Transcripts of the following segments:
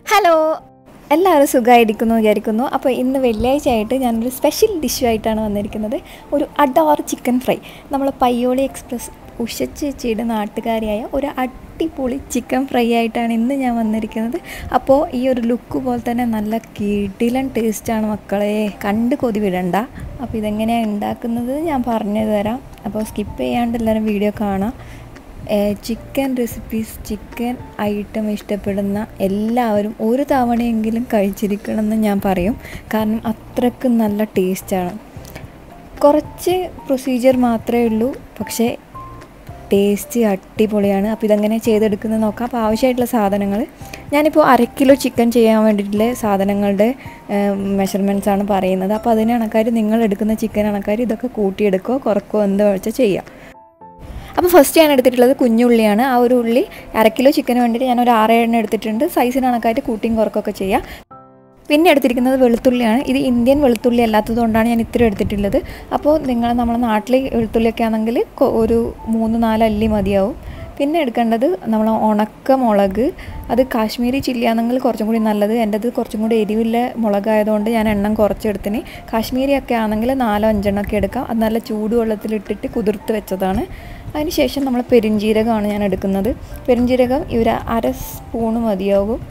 hello എല്ലാവരും സുഖമായിരിക്കുന്നു വിചാരിക്കുന്നു അപ്പോൾ ഇന്ന് വെള്ളിയാഴ്ച ആയിട്ട് ഞാനൊരു സ്പെഷ്യൽ ഡിഷുമായിട്ടാണ് വന്നിരിക്കുന്നത് ഒരു അഡോർ ചിക്കൻ ഫ്രൈ നമ്മൾ പയ്യോളി എക്സ്പ്രസ് ഉഷച്ച് ചേച്ചിയുടെ നാട്ടുകാരിയായ ഒരു അടിപൊളി ചിക്കൻ ഫ്രൈ ആയിട്ടാണ് ഇന്ന് ഞാൻ വന്നിരിക്കുന്നത് അപ്പോൾ ഈ ഒരു ലുക്ക് പോലെ തന്നെ നല്ല കിടിലൻ ടേസ്റ്റാണ് മക്കളെ കണ്ട് കൊതി വിടണ്ട അപ്പോൾ ഇതെങ്ങനെയാണ് ഉണ്ടാക്കുന്നത് ഞാൻ പറഞ്ഞു തരാം അപ്പോൾ സ്കിപ്പ് ചെയ്യാണ്ട് എല്ലാവരും വീഡിയോ കാണാം ചിക്കൻ റെസിപ്പീസ് ചിക്കൻ ഐറ്റം ഇഷ്ടപ്പെടുന്ന എല്ലാവരും ഒരു തവണയെങ്കിലും കഴിച്ചിരിക്കണമെന്ന് ഞാൻ പറയും കാരണം അത്രയ്ക്ക് നല്ല ടേസ്റ്റാണ് കുറച്ച് പ്രൊസീജിയർ മാത്രമേ ഉള്ളൂ പക്ഷേ ടേസ്റ്റ് അടിപൊളിയാണ് അപ്പോൾ ഇതെങ്ങനെ ചെയ്തെടുക്കുന്നത് നോക്കാം അപ്പോൾ ആവശ്യമായിട്ടുള്ള സാധനങ്ങൾ ഞാനിപ്പോൾ അര കിലോ ചിക്കൻ ചെയ്യാൻ വേണ്ടിയിട്ടുള്ള സാധനങ്ങളുടെ മെഷർമെൻറ്റ്സ് ആണ് പറയുന്നത് അപ്പോൾ അതിന് കണക്കാർ നിങ്ങൾ എടുക്കുന്ന ചിക്കൻ കണക്കാർ ഇതൊക്കെ കൂട്ടിയെടുക്കുകയോ കുറക്കുകയോ എന്ത് വെച്ചാൽ ചെയ്യാം അപ്പോൾ ഫസ്റ്റ് ഞാൻ എടുത്തിട്ടുള്ളത് കുഞ്ഞുള്ളിയാണ് ആ ഒരു ഉള്ളി അര കിലോ ചിക്കന് വേണ്ടിയിട്ട് ഞാൻ ഒരു ആറ് എണ്ണം എടുത്തിട്ടുണ്ട് സൈസിന് കണക്കായിട്ട് കൂട്ടിയും കുറക്കൊക്കെ ചെയ്യാം പിന്നെ എടുത്തിരിക്കുന്നത് വെളുത്തുള്ളിയാണ് ഇത് ഇന്ത്യൻ വെളുത്തുള്ളി അല്ലാത്തതുകൊണ്ടാണ് ഞാൻ ഇത്ര എടുത്തിട്ടുള്ളത് അപ്പോൾ നിങ്ങൾ നമ്മുടെ നാട്ടിൽ വെളുത്തുള്ളിയൊക്കെ ആണെങ്കിൽ കൊ- ഒരു മൂന്ന് നാല് അല്ലി മതിയാവും പിന്നെ എടുക്കേണ്ടത് നമ്മൾ ഉണക്ക മുളക് അത് കാശ്മീരി ചില്ലി ആണെങ്കിൽ കുറച്ചും കൂടി നല്ലത് എൻ്റെത് കുറച്ചും കൂടി എരിവില്ല മുളകായതുകൊണ്ട് ഞാൻ എണ്ണം കുറച്ചെടുത്തിന് കാശ്മീരി ഒക്കെ ആണെങ്കിൽ നാലോ അഞ്ചെണ്ണം ഒക്കെ എടുക്കാം അത് നല്ല ചൂടുവെള്ളത്തിലിട്ടിട്ട് കുതിർത്ത് വെച്ചതാണ് അതിനുശേഷം നമ്മൾ പെരിഞ്ജീരകമാണ് ഞാൻ എടുക്കുന്നത് പെരിഞ്ജീരകം ഈ ഒരു അര സ്പൂണ് മതിയാകും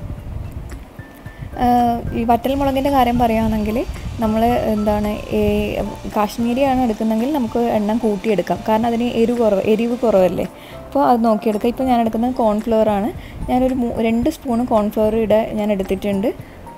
ആഹ് ഈ വറ്റൽമുളകിൻ്റെ കാര്യം പറയുകയാണെങ്കിൽ നമ്മൾ എന്താണ് ഈ കാശ്മീരിയാണ് എടുക്കുന്നതെങ്കിൽ നമുക്ക് എണ്ണം കൂട്ടിയെടുക്കാം കാരണം അതിന് എരിവ് കുറവ് എരിവ് കുറവല്ലേ അപ്പോൾ അത് നോക്കിയെടുക്കാം ഇപ്പോൾ ഞാൻ എടുക്കുന്നത് കോൺഫ്ലവർ ആണ് ഞാനൊരു മൂ രണ്ട് സ്പൂണ് കോൺഫ്ലവർ ഇട ഞാൻ എടുത്തിട്ടുണ്ട്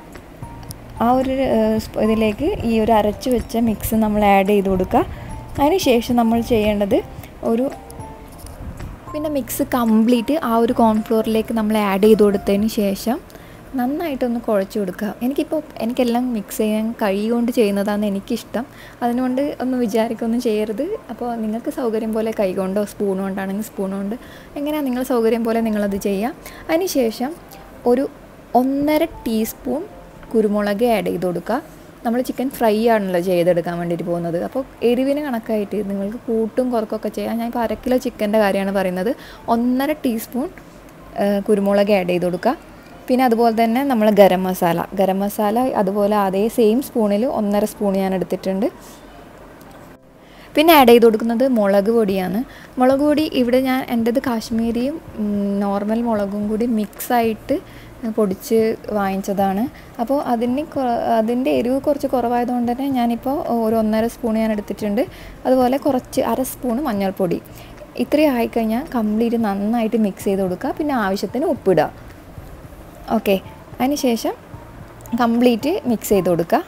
ആ ഒരു ഏഹ്, സ്പ- ഇതിലേക്ക് ഈ ഒരു അരച്ച് വെച്ച മിക്സ് നമ്മൾ ആഡ് ചെയ്ത് കൊടുക്കുക അതിന് ശേഷം നമ്മൾ ചെയ്യേണ്ടത് ഒരു പിന്നെ മിക്സ് കംപ്ലീറ്റ് ആ ഒരു കോൺഫ്ലോറിലേക്ക് നമ്മൾ ആഡ് ചെയ്ത് കൊടുത്തതിന് ശേഷം നന്നായിട്ടൊന്ന് കുഴച്ച് കൊടുക്കുക എനിക്കിപ്പോൾ എനിക്കെല്ലാം മിക്സ് ചെയ്യാൻ കൈ കൊണ്ട് ചെയ്യുന്നതാണ് എനിക്കിഷ്ടം അതിനുകൊണ്ട് ഒന്നും വിചാരിക്കൊന്നും ചെയ്യരുത് അപ്പോൾ നിങ്ങൾക്ക് സൗകര്യം പോലെ കൈ കൊണ്ടോ സ്പൂൺ കൊണ്ടാണെങ്കിൽ സ്പൂൺ കൊണ്ട് എങ്ങനെയാണ് നിങ്ങൾ സൗകര്യം പോലെ നിങ്ങളത് ചെയ്യുക അതിന് ശേഷം ഒരു ഒന്നര ടീസ്പൂൺ കുരുമുളക് ആഡ് ചെയ്ത് കൊടുക്കുക നമ്മൾ ചിക്കൻ ഫ്രൈ ആണല്ലോ ചെയ്തെടുക്കാൻ വേണ്ടിയിട്ട് പോകുന്നത് അപ്പോൾ എരിവിന് കണക്കായിട്ട് നിങ്ങൾക്ക് കൂട്ടും കുറക്കൊക്കെ ചെയ്യാം ഞാൻ ഇപ്പോൾ അര കിലോ ചിക്കൻ്റെ കാര്യമാണ് പറയുന്നത് ഒന്നര ടീസ്പൂൺ ആ, കുരുമുളക് ആഡ് ചെയ്ത് കൊടുക്കുക പിന്നെ അതുപോലെ തന്നെ നമ്മൾ ഗരം മസാല ഗരം മസാല അതുപോലെ അതേ സെയിം സ്പൂണിൽ ഒന്നര സ്പൂൺ ഞാൻ എടുത്തിട്ടുണ്ട് പിന്നെ ആഡ് ചെയ്ത് കൊടുക്കുന്നത് മുളക് പൊടിയാണ് മുളക് പൊടി ഇവിടെ ഞാൻ എൻ്റെത് കാശ്മീരിയും ഉം, നോർമൽ മുളകും കൂടി മിക്സായിട്ട് പൊടിച്ച് വാങ്ങിച്ചതാണ് അപ്പോൾ അതിന് കൊ- അതിൻ്റെ എരിവ് കുറച്ച് കുറവായതുകൊണ്ട് തന്നെ ഞാനിപ്പോൾ ഒരു ഒന്നര സ്പൂൺ ഞാൻ എടുത്തിട്ടുണ്ട് അതുപോലെ കുറച്ച് അര സ്പൂണ് മഞ്ഞൾപ്പൊടി ഇത്രയും ആയിക്കഴിഞ്ഞാൽ കംപ്ലീറ്റ് നന്നായിട്ട് മിക്സ് ചെയ്ത് കൊടുക്കുക പിന്നെ ആവശ്യത്തിന് ഉപ്പിടുക ഓക്കെ അതിന് ശേഷം കംപ്ലീറ്റ് മിക്സ് ചെയ്ത് കൊടുക്കുക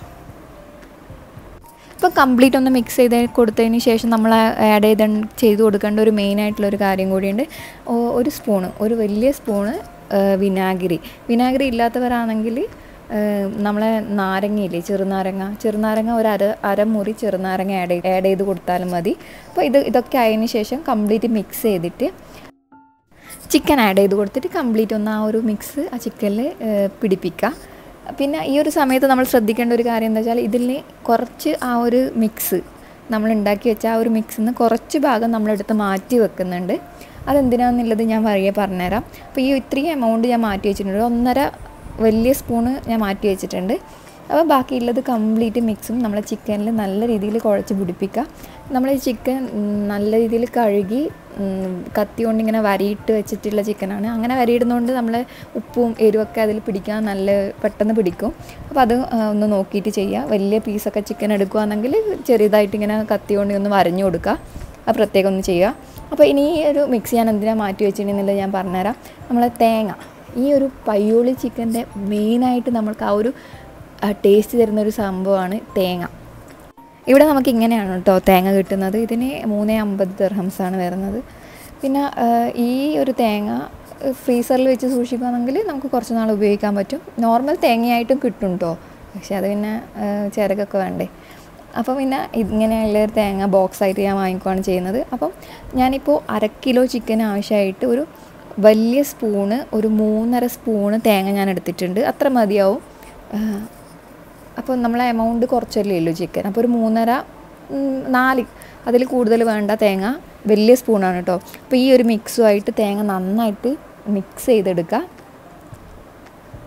ഇപ്പോൾ കംപ്ലീറ്റ് ഒന്ന് മിക്സ് ചെയ്ത് കൊടുത്തതിന് ശേഷം നമ്മൾ ആഡ് ചെയ്ത് ചെയ്ത് കൊടുക്കേണ്ട ഒരു മെയിൻ ആയിട്ടുള്ള ഒരു കാര്യം കൂടിയുണ്ട് ഓ- ഒരു സ്പൂണ് ഒരു വലിയ സ്പൂണ് വിനാഗിരി വിനാഗിരി ഇല്ലാത്തവരാണെങ്കിൽ നമ്മളെ നാരങ്ങയില്ലേ ചെറുനാരങ്ങ ചെറുനാരങ്ങ ഒരു അര അരമുറി ചെറുനാരങ്ങ ആഡ് ആഡ് ചെയ്ത് കൊടുത്താലും മതി അപ്പോൾ ഇത് ഇതൊക്കെ ആയതിന് ശേഷം കംപ്ലീറ്റ് മിക്സ് ചെയ്തിട്ട് ചിക്കൻ ആഡ് ചെയ്ത് കൊടുത്തിട്ട് കംപ്ലീറ്റ് ഒന്ന് ആ ഒരു മിക്സ് ആ ചിക്കനിൽ പിടിപ്പിക്കുക പിന്നെ ഈ ഒരു സമയത്ത് നമ്മൾ ശ്രദ്ധിക്കേണ്ട ഒരു കാര്യം എന്താ വെച്ചാൽ ഇതിൽ കുറച്ച് ആ ഒരു മിക്സ് നമ്മൾ ഉണ്ടാക്കി വെച്ച ആ ഒരു മിക്സിൽ നിന്ന് കുറച്ച് ഭാഗം നമ്മളെടുത്ത് മാറ്റി വെക്കുന്നുണ്ട് അതെന്തിനാണെന്നുള്ളത് ഞാൻ വഴിയെ പറഞ്ഞുതരാം അപ്പോൾ ഈ ഇത്രയും എമൗണ്ട് ഞാൻ മാറ്റി വെച്ചിട്ടുണ്ട് ഒരു ഒന്നര വലിയ സ്പൂണ് ഞാൻ മാറ്റി വെച്ചിട്ടുണ്ട് അപ്പോൾ ബാക്കിയുള്ളത് കംപ്ലീറ്റ് മിക്സും നമ്മൾ ചിക്കനിൽ നല്ല രീതിയിൽ കുഴച്ച് പിടിപ്പിക്കുക നമ്മൾ ഈ ചിക്കൻ നല്ല രീതിയിൽ കഴുകി ഉം, കത്തി കൊണ്ട് ഇങ്ങനെ വരിയിട്ട് വെച്ചിട്ടുള്ള ചിക്കനാണ് അങ്ങനെ വരിയിടുന്നതുകൊണ്ട് നമ്മൾ ഉപ്പും എരിവൊക്കെ അതിൽ പിടിക്കാൻ നല്ല പെട്ടെന്ന് പിടിക്കും അപ്പോൾ അത് ആ, ഒന്ന് നോക്കിയിട്ട് ചെയ്യുക വലിയ പീസൊക്കെ ചിക്കൻ എടുക്കുകയാണെങ്കിൽ ചെറിയതായിട്ട് ഇങ്ങനെ കത്തി കൊണ്ട് ഒന്ന് വരഞ്ഞു കൊടുക്കുക അത് പ്രത്യേകം ഒന്ന് ചെയ്യുക അപ്പോൾ ഇനി ഈ ഒരു മിക്സ് ഞാൻ എന്തിനാണ് മാറ്റി വെച്ചിട്ടുണ്ടെന്നുള്ളത് ഞാൻ പറഞ്ഞുതരാം നമ്മൾ തേങ്ങ ഈ ഒരു പയ്യോളി ചിക്കൻ്റെ മെയിനായിട്ട് നമ്മൾക്ക് ആ ഒരു ടേസ്റ്റ് തരുന്നൊരു സംഭവമാണ് തേങ്ങ ഇവിടെ നമുക്ക് ഇങ്ങനെയാണ് കേട്ടോ തേങ്ങ കിട്ടുന്നത് ഇതിന് മൂന്ന് അമ്പത് ദിർഹംസാണ് വരുന്നത് പിന്നെ ആ, ഈ ഒരു തേങ്ങ ഫ്രീസറിൽ വെച്ച് സൂക്ഷിക്കുകയാണെങ്കിൽ നമുക്ക് കുറച്ച് നാൾ ഉപയോഗിക്കാൻ പറ്റും നോർമൽ തേങ്ങയായിട്ടും കിട്ടും കേട്ടോ പക്ഷേ അത് പിന്നെ ആ, ചിരകൊക്കെ വേണ്ടേ അപ്പോൾ പിന്നെ ഇങ്ങനെയുള്ള ഒരു തേങ്ങ ബോക്സ് ആയിട്ട് ഞാൻ വാങ്ങിക്കുകയാണ് ചെയ്യുന്നത് അപ്പം ഞാനിപ്പോൾ അര കിലോ ചിക്കൻ ആവശ്യമായിട്ട് ഒരു വലിയ സ്പൂണ് ഒരു മൂന്നര സ്പൂണ് തേങ്ങ ഞാൻ എടുത്തിട്ടുണ്ട് അത്ര മതിയാവും ആ, അപ്പോൾ നമ്മളെ എമൗണ്ട് കുറച്ചല്ലേ ഉള്ളൂ ചിക്കൻ അപ്പോൾ ഒരു മൂന്നര ഉം, നാല് അതിൽ കൂടുതൽ വേണ്ട തേങ്ങ വലിയ സ്പൂണാണ് കേട്ടോ അപ്പോൾ ഈ ഒരു മിക്സുമായിട്ട് തേങ്ങ നന്നായിട്ട് മിക്സ് ചെയ്തെടുക്കുക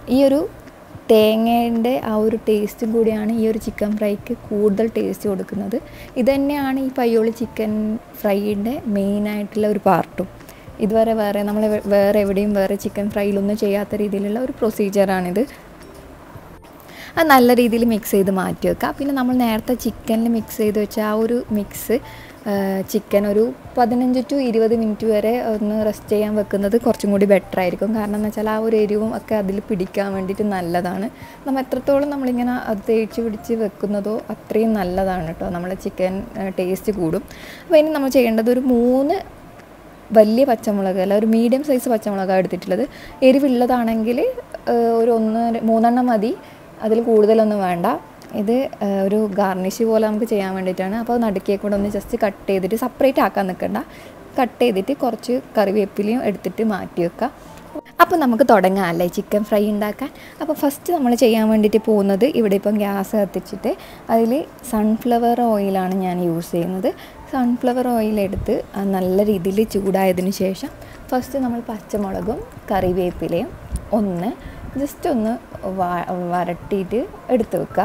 ഈ ഒരു തേങ്ങേൻ്റെ ആ ഒരു ടേസ്റ്റും കൂടിയാണ് ഈ ഒരു ചിക്കൻ ഫ്രൈക്ക് കൂടുതൽ ടേസ്റ്റ് കൊടുക്കുന്നത് ഇത് തന്നെയാണ് ഈ പയ്യോളി ചിക്കൻ ഫ്രൈയുടെ മെയിനായിട്ടുള്ള ഒരു പാർട്ടും ഇതുവരെ വേറെ നമ്മൾ വേറെ എവിടെയും വേറെ ചിക്കൻ ഫ്രൈയിലൊന്നും ചെയ്യാത്ത രീതിയിലുള്ള ഒരു പ്രൊസീജിയറാണിത് അത് നല്ല രീതിയിൽ മിക്സ് ചെയ്ത് മാറ്റി വെക്കുക പിന്നെ നമ്മൾ നേരത്തെ ചിക്കനിൽ മിക്സ് ചെയ്ത് വെച്ച ആ ഒരു മിക്സ് ചിക്കൻ ഒരു പതിനഞ്ച് ടു ഇരുപത് മിനിറ്റ് വരെ ഒന്ന് റെസ്റ്റ് ചെയ്യാൻ വെക്കുന്നത് കുറച്ചും കൂടി ബെറ്റർ ആയിരിക്കും കാരണം എന്ന് വെച്ചാൽ ആ ഒരു എരിവും ഒക്കെ അതിൽ പിടിക്കാൻ വേണ്ടിയിട്ട് നല്ലതാണ് നമ്മൾ എത്രത്തോളം നമ്മളിങ്ങനെ അത് തേച്ച് പിടിച്ച് വെക്കുന്നതോ അത്രയും നല്ലതാണ് കേട്ടോ നമ്മളെ ചിക്കൻ ടേസ്റ്റ് കൂടും അപ്പോൾ ഇനി നമ്മൾ ചെയ്യേണ്ടത് ഒരു മൂന്ന് വലിയ പച്ചമുളക് അല്ല ഒരു മീഡിയം സൈസ് പച്ചമുളകാണ് എടുത്തിട്ടുള്ളത് എരിവുള്ളതാണെങ്കിൽ ഒരു ഒന്ന് മൂന്നെണ്ണം മതി അതിൽ കൂടുതലൊന്നും വേണ്ട ഇത് ഒരു ഗാർണിഷ് പോലെ നമുക്ക് ചെയ്യാൻ വേണ്ടിയിട്ടാണ് അപ്പോൾ നടുക്കിയെ കൂടെ ഒന്ന് ജസ്റ്റ് കട്ട് ചെയ്തിട്ട് സെപ്പറേറ്റ് ആക്കാൻ നിൽക്കണ്ട കട്ട് ചെയ്തിട്ട് കുറച്ച് കറിവേപ്പിലയും എടുത്തിട്ട് മാറ്റി വെക്കുക അപ്പോൾ നമുക്ക് തുടങ്ങാം അല്ലേ ചിക്കൻ ഫ്രൈ ഉണ്ടാക്കാൻ അപ്പോൾ ഫസ്റ്റ് നമ്മൾ ചെയ്യാൻ വേണ്ടിയിട്ട് പോകുന്നത് ഇവിടെ ഇപ്പം ഗ്യാസ് കത്തിച്ചിട്ട് അതിൽ സൺഫ്ലവർ ഓയിലാണ് ഞാൻ യൂസ് ചെയ്യുന്നത് സൺഫ്ലവർ ഓയിൽ എടുത്ത് നല്ല രീതിയിൽ ചൂടായതിനു ശേഷം ഫസ്റ്റ് നമ്മൾ പച്ചമുളകും കറിവേപ്പിലയും ഒന്ന് ജസ്റ്റ് ഒന്ന് വരട്ടിയിട്ട് എടുത്ത് വെക്കുക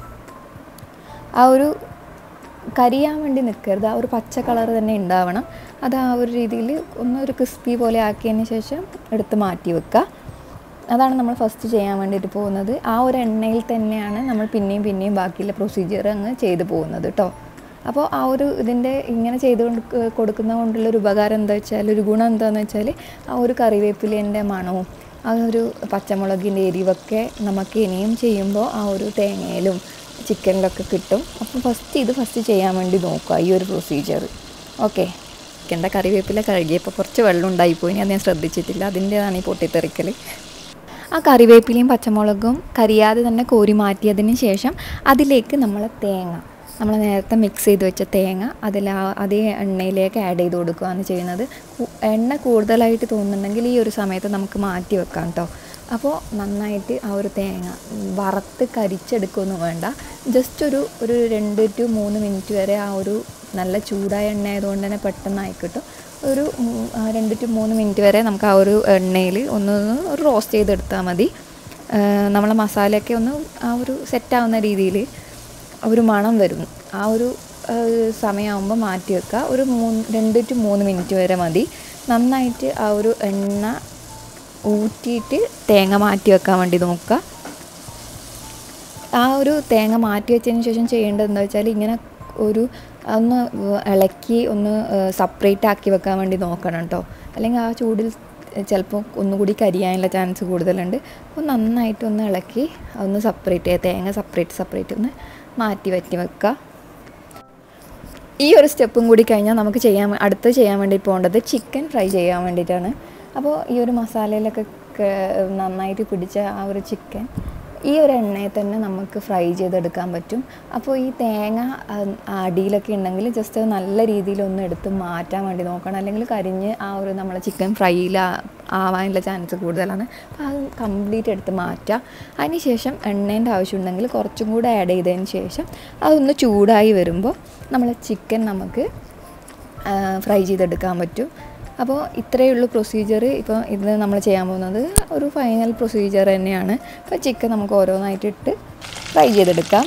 ആ ഒരു കരിയാൻ വേണ്ടി നിൽക്കരുത് ആ ഒരു പച്ച കളർ തന്നെ ഉണ്ടാവണം അത് ആ ഒരു രീതിയിൽ ഒന്ന് ഒരു ക്രിസ്പി പോലെ ആക്കിയതിന് ശേഷം എടുത്ത് മാറ്റി വെക്കുക അതാണ് നമ്മൾ ഫസ്റ്റ് ചെയ്യാൻ വേണ്ടിയിട്ട് പോകുന്നത് ആ ഒരു എണ്ണയിൽ തന്നെയാണ് നമ്മൾ പിന്നെയും പിന്നെയും ബാക്കിയുള്ള പ്രൊസീജിയർ അങ്ങ് ചെയ്തു പോകുന്നത് കേട്ടോ അപ്പോൾ ആ ഒരു ഇതിൻ്റെ ഇങ്ങനെ ചെയ്ത് കൊടുക്കുന്ന കൊണ്ടുള്ള ഒരു ഉപകാരം എന്താ വെച്ചാൽ ഒരു ഗുണം എന്താണെന്ന് വെച്ചാൽ ആ ഒരു കറിവേപ്പിലേൻ്റെ മണവും ആ ഒരു പച്ചമുളകിൻ്റെ എരിവൊക്കെ നമുക്ക് ഇനിയും ചെയ്യുമ്പോൾ ആ ഒരു തേങ്ങയിലും ചിക്കനിലൊക്കെ കിട്ടും അപ്പോൾ ഫസ്റ്റ് ഇത് ഫസ്റ്റ് ചെയ്യാൻ വേണ്ടി നോക്കുക ഈ ഒരു പ്രൊസീജിയർ ഓക്കെ ചിക്കൻ്റെ കറിവേപ്പില കഴുകിയപ്പോൾ കുറച്ച് വെള്ളം ഉണ്ടായിപ്പോയി അത് ഞാൻ ശ്രദ്ധിച്ചിട്ടില്ല അതിൻ്റെതാണ് ഈ പൊട്ടിത്തെറിക്കൽ ആ കറിവേപ്പിലയും പച്ചമുളകും കരിയാതെ തന്നെ കോരി മാറ്റിയതിന് ശേഷം അതിലേക്ക് നമ്മൾ തേങ്ങ നമ്മൾ നേരത്തെ മിക്സ് ചെയ്ത് വെച്ച തേങ്ങ അതിൽ അതേ എണ്ണയിലേക്ക് ആഡ് ചെയ്ത് കൊടുക്കുകയാണ് ചെയ്യുന്നത് എണ്ണ കൂടുതലായിട്ട് തോന്നുന്നുണ്ടെങ്കിൽ ഈ ഒരു സമയത്ത് നമുക്ക് മാറ്റി വെക്കാം കേട്ടോ അപ്പോൾ നന്നായിട്ട് ആ ഒരു തേങ്ങ വറുത്ത് കരിച്ചെടുക്കുകയൊന്നും വേണ്ട ജസ്റ്റ് ഒരു ഒരു രണ്ട് ടു മൂന്ന് മിനിറ്റ് വരെ ആ ഒരു നല്ല ചൂടായ എണ്ണ ആയതുകൊണ്ട് തന്നെ പെട്ടെന്നായി കിട്ടും ഒരു രണ്ട് ടു മൂന്ന് മിനിറ്റ് വരെ നമുക്ക് ആ ഒരു എണ്ണയിൽ ഒന്ന് ഒരു റോസ്റ്റ് ചെയ്തെടുത്താൽ മതി നമ്മളെ മസാലയൊക്കെ ഒന്ന് ആ ഒരു സെറ്റാവുന്ന രീതിയിൽ ഒരു മണം വരും ആ ഒരു സമയമാകുമ്പോൾ മാറ്റി വെക്കുക ഒരു മൂന്ന് രണ്ട് ടു മൂന്ന് മിനിറ്റ് വരെ മതി നന്നായിട്ട് ആ ഒരു എണ്ണ ഊറ്റിയിട്ട് തേങ്ങ മാറ്റി വെക്കാൻ വേണ്ടി നോക്കുക ആ ഒരു തേങ്ങ മാറ്റി വെച്ചതിന് ശേഷം ചെയ്യേണ്ടത് എന്താ വെച്ചാൽ ഇങ്ങനെ ഒരു ഒന്ന് ഇളക്കി ഒന്ന് സെപ്പറേറ്റ് ആക്കി വെക്കാൻ വേണ്ടി നോക്കണം കേട്ടോ അല്ലെങ്കിൽ ആ ചൂടിൽ ചിലപ്പോൾ ഒന്നുകൂടി കരിയാനുള്ള ചാൻസ് കൂടുതലുണ്ട് അപ്പോൾ നന്നായിട്ട് ഒന്ന് ഇളക്കി ഒന്ന് സെപ്പറേറ്റ് ചെയ്യുക തേങ്ങ സെപ്പറേറ്റ് സെപ്പറേറ്റ് ഒന്ന് മാറ്റി വറ്റി വെക്കുക ഈ ഒരു സ്റ്റെപ്പും കൂടി കഴിഞ്ഞാൽ നമുക്ക് ചെയ്യാൻ അടുത്ത് ചെയ്യാൻ വേണ്ടി പോകേണ്ടത് ചിക്കൻ ഫ്രൈ ചെയ്യാൻ വേണ്ടിയിട്ടാണ് അപ്പോൾ ഈ ഒരു മസാലയിലൊക്കെ നന്നായിട്ട് പിടിച്ച ആ ഒരു ചിക്കൻ ഈ ഒരു എണ്ണയിൽ തന്നെ നമുക്ക് ഫ്രൈ ചെയ്തെടുക്കാൻ പറ്റും അപ്പോൾ ഈ തേങ്ങ അടിയിലൊക്കെ ഉണ്ടെങ്കിൽ ജസ്റ്റ് നല്ല രീതിയിൽ ഒന്ന് എടുത്ത് മാറ്റാൻ വേണ്ടി നോക്കണം അല്ലെങ്കിൽ കരിഞ്ഞ് ആ ഒരു നമ്മളെ ചിക്കൻ ഫ്രൈയിൽ ആവാനുള്ള ചാൻസ് കൂടുതലാണ് അപ്പോൾ അത് കംപ്ലീറ്റ് എടുത്ത് മാറ്റുക അതിന് ശേഷം എണ്ണേൻ്റെ ആവശ്യമുണ്ടെങ്കിൽ കുറച്ചും കൂടെ ആഡ് ചെയ്തതിന് ശേഷം അതൊന്ന് ചൂടായി വരുമ്പോൾ നമ്മൾ ചിക്കൻ നമുക്ക് ഫ്രൈ ചെയ്തെടുക്കാൻ പറ്റും അപ്പോൾ ഇത്രയേ ഉള്ളൂ പ്രൊസീജിയർ ഇപ്പോൾ ഇത് നമ്മൾ ചെയ്യാൻ പോകുന്നത് ഒരു ഫൈനൽ പ്രൊസീജിയർ തന്നെയാണ് അപ്പോൾ ചിക്കൻ നമുക്ക് ഓരോന്നായിട്ട് ഇട്ട് ഫ്രൈ ചെയ്തെടുക്കാം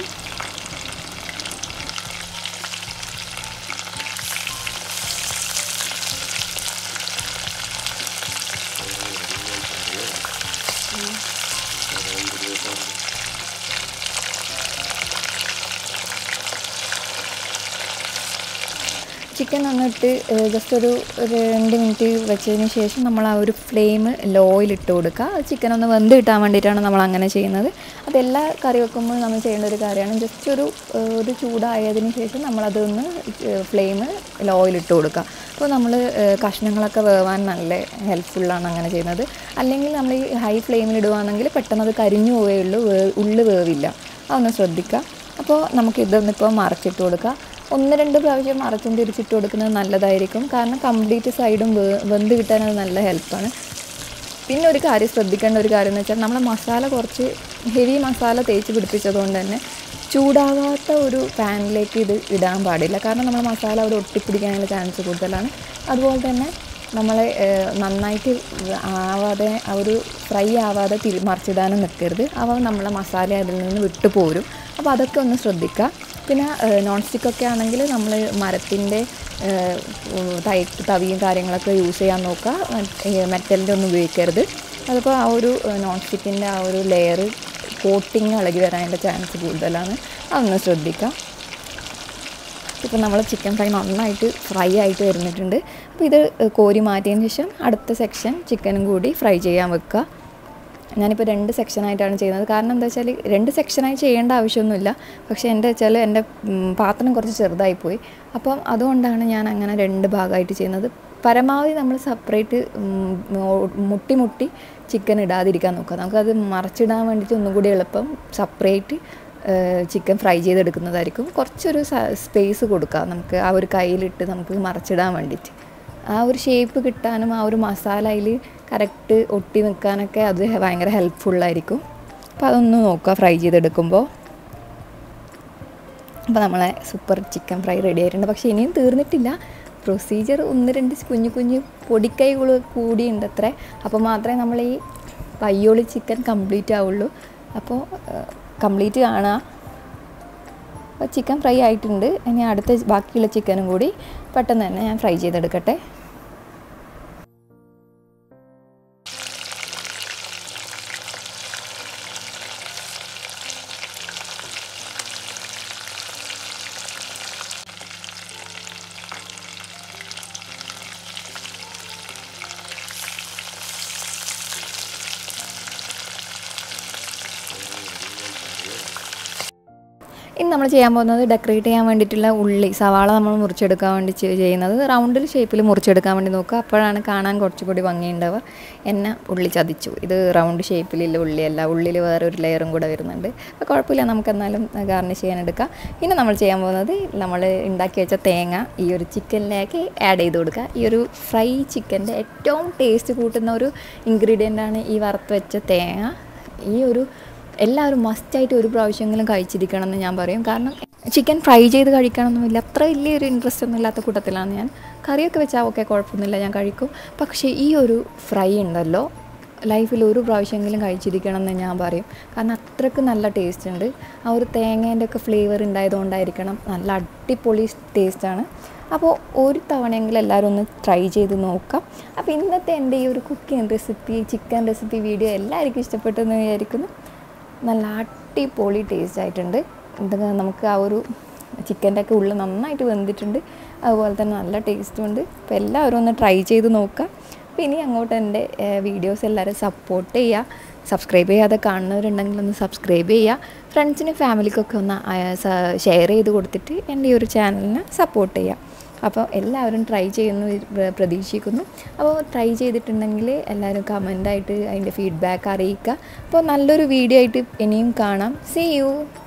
ചിക്കൻ വന്നിട്ട് ജസ്റ്റ് ഒരു ഒരു രണ്ട് മിനിറ്റ് വെച്ചതിന് ശേഷം നമ്മൾ ആ ഒരു ഫ്ലെയിം ലോയിൽ ഇട്ട് കൊടുക്കുക അത് ചിക്കൻ ഒന്ന് വെന്ത് കിട്ടാൻ വേണ്ടിയിട്ടാണ് നമ്മൾ അങ്ങനെ ചെയ്യുന്നത് അതെല്ലാ കറി വെക്കുമ്പോൾ നമ്മൾ ചെയ്യേണ്ട ഒരു കാര്യമാണ് ജസ്റ്റ് ഒരു ഒരു ചൂടായതിന് ശേഷം നമ്മളതൊന്ന് ഫ്ലെയിം ലോയിൽ ഇട്ട് കൊടുക്കുക അപ്പോൾ നമ്മൾ കഷ്ണങ്ങളൊക്കെ വേവാൻ നല്ല ഹെൽപ്ഫുള്ളാണ് അങ്ങനെ ചെയ്യുന്നത് അല്ലെങ്കിൽ നമ്മൾ ഈ ഹൈ ഫ്ലെയിമിൽ ഇടുകയാണെങ്കിൽ പെട്ടെന്ന് അത് കരിഞ്ഞു പോവുകയുള്ളൂ ഉള്ളു വേവില്ല അതൊന്ന് ശ്രദ്ധിക്കുക അപ്പോൾ നമുക്ക് ഇതൊന്നിപ്പോൾ മറച്ചിട്ട് കൊടുക്കുക ഒന്ന് രണ്ട് പ്രാവശ്യം മറച്ചും തിരിച്ചിട്ട് കൊടുക്കുന്നത് നല്ലതായിരിക്കും കാരണം കംപ്ലീറ്റ് സൈഡും വെന്ത് കിട്ടാൻ അത് നല്ല ഹെൽപ്പാണ് പിന്നെ ഒരു കാര്യം ശ്രദ്ധിക്കേണ്ട ഒരു കാര്യം എന്ന് വെച്ചാൽ നമ്മൾ മസാല കുറച്ച് ഹെവി മസാല തേച്ച് പിടിപ്പിച്ചതുകൊണ്ട് തന്നെ ചൂടാകാത്ത ഒരു പാനിലേക്ക് ഇത് ഇടാൻ പാടില്ല കാരണം നമ്മൾ മസാല അവിടെ ഒട്ടിപ്പിടിക്കാനുള്ള ചാൻസ് കൂടുതലാണ് അതുപോലെ തന്നെ നമ്മൾ നന്നായിട്ട് ആവാതെ ആ ഒരു ഫ്രൈ ആവാതെ തിരി മറിച്ചിടാനും നിൽക്കരുത് അവ നമ്മളെ മസാല അതിൽ നിന്ന് വിട്ടു പോരും അപ്പോൾ അതൊക്കെ ഒന്ന് ശ്രദ്ധിക്കുക പിന്നെ നോൺ സ്റ്റിക്കൊക്കെ ആണെങ്കിൽ നമ്മൾ മരത്തിൻ്റെ തൈ തവിയും കാര്യങ്ങളൊക്കെ യൂസ് ചെയ്യാൻ നോക്കുക മെറ്റലിൻ്റെ ഒന്നും ഉപയോഗിക്കരുത് അതിപ്പോൾ ആ ഒരു നോൺ സ്റ്റിക്കിൻ്റെ ആ ഒരു ലെയർ കോട്ടിങ് ഇളകി വരാനുള്ള ചാൻസ് കൂടുതലാണ് അതൊന്ന് ശ്രദ്ധിക്കുക ഇപ്പോൾ നമ്മൾ ചിക്കൻ ഫ്രൈ നന്നായിട്ട് ഫ്രൈ ആയിട്ട് വരുന്നിട്ടുണ്ട് അപ്പോൾ ഇത് കോരി മാറ്റിയതിന് ശേഷം അടുത്ത സെക്ഷൻ ചിക്കനും കൂടി ഫ്രൈ ചെയ്യാൻ വെക്കുക ഞാനിപ്പോൾ രണ്ട് സെക്ഷനായിട്ടാണ് ചെയ്യുന്നത് കാരണം എന്താ വെച്ചാൽ രണ്ട് സെക്ഷനായി ചെയ്യേണ്ട ആവശ്യമൊന്നുമില്ല പക്ഷേ എൻ്റെ വെച്ചാൽ എൻ്റെ ഉം, പാത്രം കുറച്ച് ചെറുതായിപ്പോയി അപ്പം അതുകൊണ്ടാണ് ഞാൻ അങ്ങനെ രണ്ട് ഭാഗമായിട്ട് ചെയ്യുന്നത് പരമാവധി നമ്മൾ സെപ്പറേറ്റ് മുട്ടി മുട്ടി ചിക്കൻ ഇടാതിരിക്കാൻ നോക്കുക നമുക്കത് മറച്ചിടാൻ വേണ്ടിയിട്ട് ഒന്നും കൂടി എളുപ്പം സെപ്പറേറ്റ് ചിക്കൻ ഫ്രൈ ചെയ്തെടുക്കുന്നതായിരിക്കും കുറച്ചൊരു സ്പേസ് കൊടുക്കുക നമുക്ക് ആ ഒരു കയ്യിലിട്ട് നമുക്ക് മറച്ചിടാൻ വേണ്ടിയിട്ട് ആ ഒരു ഷേപ്പ് കിട്ടാനും ആ ഒരു മസാല അതിൽ കറക്റ്റ് ഒട്ടി നിൽക്കാനൊക്കെ അത് ഭയങ്കര ഹെൽപ്ഫുള്ളായിരിക്കും അപ്പോൾ അതൊന്ന് നോക്കുക ഫ്രൈ ചെയ്തെടുക്കുമ്പോൾ അപ്പോൾ നമ്മളെ സൂപ്പർ ചിക്കൻ ഫ്രൈ റെഡി ആയിട്ടുണ്ട് പക്ഷേ ഇനിയും തീർന്നിട്ടില്ല പ്രൊസീജിയർ ഒന്ന് രണ്ട് കുഞ്ഞു കുഞ്ഞു പൊടിക്കൈകൾ കൂടിയുണ്ട് അത്രേ അപ്പോൾ മാത്രമേ നമ്മൾ ഈ പയ്യോളി ചിക്കൻ കംപ്ലീറ്റ് ആവുള്ളൂ അപ്പോൾ കംപ്ലീറ്റ് കാണുക അപ്പോൾ ചിക്കൻ ഫ്രൈ ആയിട്ടുണ്ട് ഇനി അടുത്ത ബാക്കിയുള്ള ചിക്കനും കൂടി പെട്ടെന്ന് തന്നെ ഞാൻ ഫ്രൈ ചെയ്തെടുക്കട്ടെ ഇനി നമ്മൾ ചെയ്യാൻ പോകുന്നത് ഡെക്കറേറ്റ് ചെയ്യാൻ വേണ്ടിയിട്ടുള്ള ഉള്ളി സവാള നമ്മൾ മുറിച്ചെടുക്കാൻ വേണ്ടി ചെ- ചെയ്യുന്നത് റൗണ്ടിൽ ഷേപ്പിൽ മുറിച്ചെടുക്കാൻ വേണ്ടി നോക്കുക അപ്പോഴാണ് കാണാൻ കുറച്ചുകൂടി ഭംഗിയുണ്ടാവുക എന്നെ ഉള്ളി ചതിച്ചു ഇത് റൗണ്ട് ഷേപ്പിലുള്ള ഉള്ളിയല്ല ഉള്ളിൽ വേറെ ഒരു ലെയറും കൂടെ വരുന്നുണ്ട് അപ്പോൾ കുഴപ്പമില്ല നമുക്ക് എന്നാലും ഗാർണിഷ് ചെയ്യാൻ എടുക്കാം ഇനി നമ്മൾ ചെയ്യാൻ പോകുന്നത് നമ്മൾ ഉണ്ടാക്കി വെച്ച തേങ്ങ ഈ ഒരു ചിക്കനിലേക്ക് ആഡ് ചെയ്ത് കൊടുക്കുക ഈ ഒരു ഫ്രൈ ചിക്കൻ്റെ ഏറ്റവും ടേസ്റ്റ് കൂട്ടുന്ന ഒരു ഇൻഗ്രീഡിയൻ്റാണ് ഈ വറുത്ത് വെച്ച തേങ്ങ ഈ ഒരു എല്ലാവരും മസ്റ്റായിട്ട് ഒരു പ്രാവശ്യമെങ്കിലും കഴിച്ചിരിക്കണം എന്ന് ഞാൻ പറയും കാരണം ചിക്കൻ ഫ്രൈ ചെയ്ത് കഴിക്കണമെന്നില്ല അത്ര വലിയൊരു ഇൻട്രസ്റ്റ് ഒന്നും ഇല്ലാത്ത കൂട്ടത്തിലാണ് ഞാൻ കറിയൊക്കെ വെച്ചാൽ ഓക്കെ കുഴപ്പമൊന്നുമില്ല ഞാൻ കഴിക്കും പക്ഷേ ഈ ഒരു ഫ്രൈ ഉണ്ടല്ലോ ലൈഫിൽ ഒരു പ്രാവശ്യമെങ്കിലും കഴിച്ചിരിക്കണം എന്ന് ഞാൻ പറയും കാരണം അത്രയ്ക്ക് നല്ല ടേസ്റ്റ് ഉണ്ട് ആ ഒരു തേങ്ങേൻ്റെ ഒക്കെ ഫ്ലേവർ ഉണ്ടായതുകൊണ്ടായിരിക്കണം നല്ല അടിപൊളി ടേസ്റ്റാണ് അപ്പോൾ ഒരു തവണയെങ്കിലും എല്ലാവരും ഒന്ന് ട്രൈ ചെയ്ത് നോക്കാം അപ്പോൾ ഇന്നത്തെ എൻ്റെ ഈ ഒരു cooking recipe chicken recipe video എല്ലാവർക്കും ഇഷ്ടപ്പെട്ടെന്ന് വിചാരിക്കുന്നു നല്ല അടിപൊളി ടേസ്റ്റ് ആയിട്ടുണ്ട് ഇത് നമുക്ക് ആ ഒരു ചിക്കൻ്റെ ഒക്കെ ഉള്ളിൽ നന്നായിട്ട് വെന്തിട്ടുണ്ട് അതുപോലെ തന്നെ നല്ല ടേസ്റ്റും ഉണ്ട് അപ്പോൾ എല്ലാവരും ഒന്ന് ട്രൈ ചെയ്ത് നോക്കാം അപ്പോൾ ഇനി അങ്ങോട്ട് എൻ്റെ വീഡിയോസ് എല്ലാവരും സപ്പോർട്ട് ചെയ്യുക സബ്സ്ക്രൈബ് ചെയ്യാതെ കാണുന്നവരുണ്ടെങ്കിൽ ഒന്ന് സബ്സ്ക്രൈബ് ചെയ്യുക ഫ്രണ്ട്സിനും ഫാമിലിക്കൊക്കെ ഒന്ന് ഷെയർ ചെയ്ത് കൊടുത്തിട്ട് എൻ്റെ ഈ ഒരു ചാനലിനെ സപ്പോർട്ട് ചെയ്യുക അപ്പോൾ എല്ലാവരും ട്രൈ ചെയ്യുന്നു വി- പ്രതീക്ഷിക്കുന്നു അപ്പോൾ ട്രൈ ചെയ്തിട്ടുണ്ടെങ്കിൽ എല്ലാവരും കമൻ്റായിട്ട് അതിൻ്റെ ഫീഡ്ബാക്ക് അറിയിക്കുക അപ്പോൾ നല്ലൊരു വീഡിയോ ആയിട്ട് ഇനിയും കാണാം സീ യു